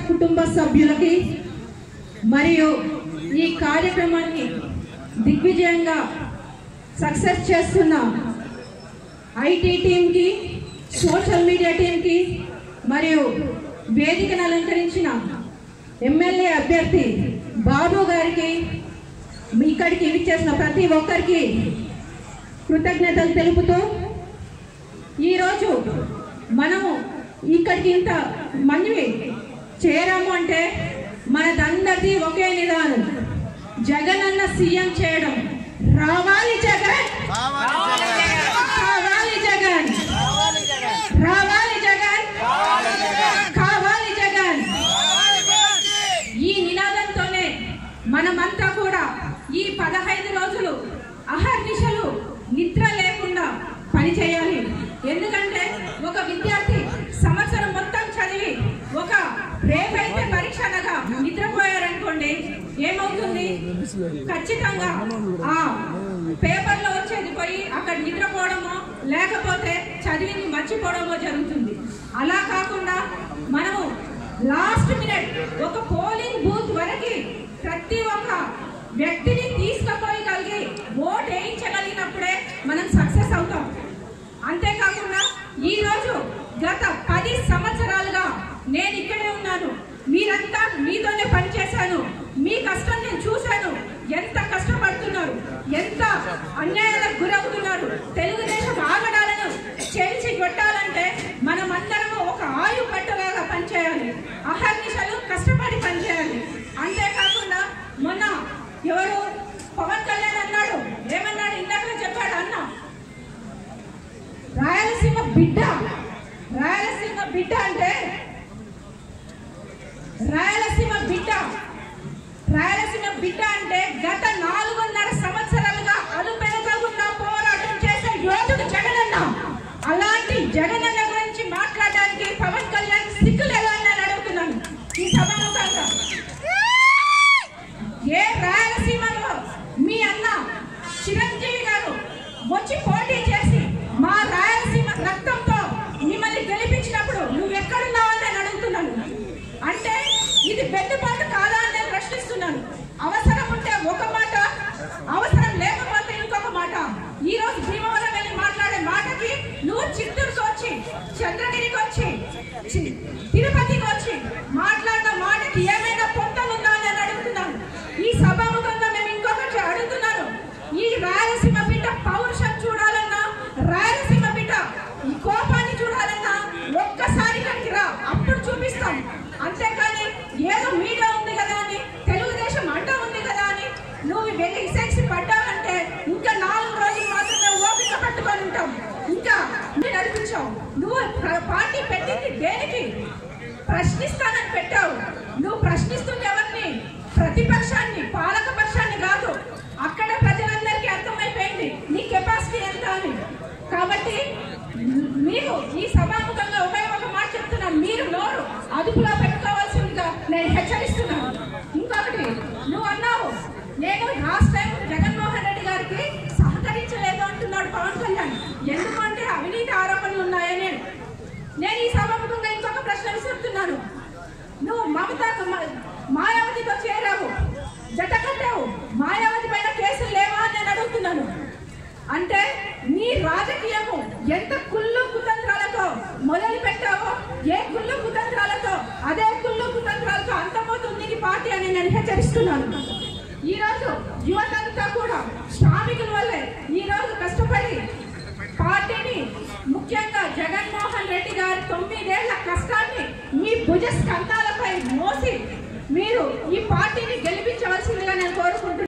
కుటుంబ సభ్యులకి మరియు ఈ కార్యక్రమాన్ని దిగ్విజయంగా సక్సెస్ చేస్తున్న ఐటీ టీంకి సోషల్ మీడియా టీంకి మరియు వేదికను అలంకరించిన ఎమ్మెల్యే అభ్యర్థి బాబు గారికి ఇక్కడికి విచ్చేసిన ప్రతి ఒక్కరికి కృతజ్ఞతలు తెలుపుతూ ఈరోజు మనము ఇక్కడికి ఇంత మంది చేరాము అంటే మనదందరిది ఒకే నిదానం జగన్ అన్న సీఎం చేయడం రావాలి జగన్ కావాలి జగన్ రావాలి జగన్ కావాలి జగన్ ఈ నినాదంతోనే మనమంతా కూడా ఈ పదహైదు రోజులు అహర్నిశలు నిద్ర లేకుండా పనిచేయాలి ఎందుకంటే ఒక విద్యార్థి సంవత్సరం మొత్తం చదివి ఒక రేపైతే పరీక్ష అనగా నిద్రపోయారనుకోండి ఏమవుతుంది ఖచ్చితంగా ఆ పేపర్లో వచ్చేది పోయి అక్కడ నిద్రపోవడమో లేకపోతే చదివింది మర్చిపోవడమో జరుగుతుంది అలా కాకుండా మనము లాస్ట్ మినిట్ ఒక పోలింగ్ బూత్ వరకు ప్రతి ఒక్క వ్యక్తిని తీసుకుపోయగలిగి ఓట్ వేయించగలిగినప్పుడే మనం సక్సెస్ అవుతాం అంతేకాకుండా ఈ రోజు గత పది సంవత్సరాలుగా నేను ఇక్కడే ఉన్నాను మీరంతా మీతోనే పనిచేశాను మీ కష్టం నేను చూశాను ఎంత కష్టపడుతున్నారు ఎంత అన్యాయాలకు గురవుతున్నారు తెలుగుదేశం ఆగడాలను చేల్చి కొట్టాలంటే మనమందరము ఒక ఆయు పట్టులాగా పనిచేయాలి అహర్నిశలు కష్టపడి పనిచేయాలి అంతేకాకుండా మొన్న ఎవరు పవన్ కళ్యాణ్ అన్నాడు ఏమన్నాడు ఇందాక చెప్పాడు అన్న రాయలసీమ బిడ్డ రాయలసీమ బిడ్డ అంటే రాయలసీమ బిడ్డ రాయలసీమ బిడ్డ అంటే గత నాలుగున్నర సంవత్సరాలుగా అలుపెరగకుండా పోరాటం చేసే యోధుడు జగనన్న అలాంటి జగనన్న గురించి మాట్లాడడానికి పవన్ కళ్యాణ్ సిగ్గు లేదా అని నేను అడుగుతున్నాను ఈ సభాముఖంగా ఏ రాయలసీమలో మీ అన్న చిరంజీవి గారు వచ్చి పోటీ చేసి మా రాయలసీమ రక్తంతో మిమ్మల్ని గెలిపించినప్పుడు నువ్వు ఎక్కడున్నావు అని నేను అడుగుతున్నాను అంటే ఇది బెడ్డుబాటు కాదా అని నేను ప్రశ్నిస్తున్నాను అవసరం ఉంటే ఒక మాట అవసరం లేకపోతే ఇంకొక మాట ఈ రోజు భీమవరం వెళ్ళి మాట్లాడే మాటకి నువ్వు చిత్తూరుకు వచ్చి చంద్రగిరికి వచ్చి చి- తిరుపతికి వచ్చి మాట్లాడిన మాటకి ఏమైనా పొంతలుందా అని నేను అడుగుతున్నాను ఈ సభాముఖంగా మేము ఇంకొకటి అడుగుతున్నాను ఈ రాయలసీమ బిడ్డ పౌరుషం చూడాలన్నా రాయలసీమ బిడ్డ ఈ కోపాన్ని చూడాలన్నా ఒక్కసారి ఇక్కడికి రా అప్పుడు చూపిస్తాం అంతేకాని ఏదో మీడియా ఉంది కదా అని తెలుగుదేశం అంట ఉంది కదా అని నువ్వు వెళ్ళి సెక్స్ పడ్డావంటే ఇంకా నాలుగు రోజులు మాత్రమే ఓపిక పట్టుకొని ఉంటాం ఇంకా నువ్వు నడిపించావు నువ్వు ప్ర- పార్టీ పెట్టింది దేనికి ప్రశ్నిస్తానని పెట్టావు నువ్వు ప్రశ్నిస్తుంది ఎవరిని ప్రతిపక్షాన్ని పాలక పక్షాన్ని కాదు అక్కడ ప్రజలందరికీ అర్థమైపోయింది నీ కెపాసిటీ ఎంత అని కాబట్టి మీరు ఈ సభాముఖంగా ఒకే ఒక మాట చెప్తున్నాను మీరు నోరు అదుపులో పెట్టుకోవాల్సిందిగా నేను హెచ్చరిస్తున్నాను ఇంకొకటి నువ్వు అన్నావు నేను లాస్ట్ టైం జగన్మోహన్ రెడ్డి గారికి సహకరించలేదు అంటున్నాడు పవన్ కళ్యాణ్ ఎందుకంటే అవినీతి ఆరోపణలు ఉన్నాయని నేను ఈ సభాముఖంగా ఇంకొక ప్రశ్న విసురుతున్నాను నువ్వు మమతకు మ- మాయావతితో చేరావు జత కట్టావు మాయావతి పైన కేసులు లేవా అని నేను అడుగుతున్నాను అంటే నీ రాజకీయము ఎంత కుళ్ళు కుతంత్రాలతో మొదలు పెట్టావో ఏ కుళ్ళు కుతంత్రాలతో అదే కుళ్ళు కుతంత్రాలతో అంతమవుతుంది నీ పార్టీ అని నేను హెచ్చరిస్తున్నాను ఈ రోజు యువతంతా కూడా శ్రామికుల వల్లే ఈ రోజు కష్టపడి పార్టీని ముఖ్యంగా జగన్మోహన్ రెడ్డి గారి తొమ్మిదేళ్ల కష్టాన్ని మీ భుజ స్కంధాలపై మోసి మీరు ఈ పార్టీని గెలిపించవలసిందిగా నేను కోరుకుంటున్నాను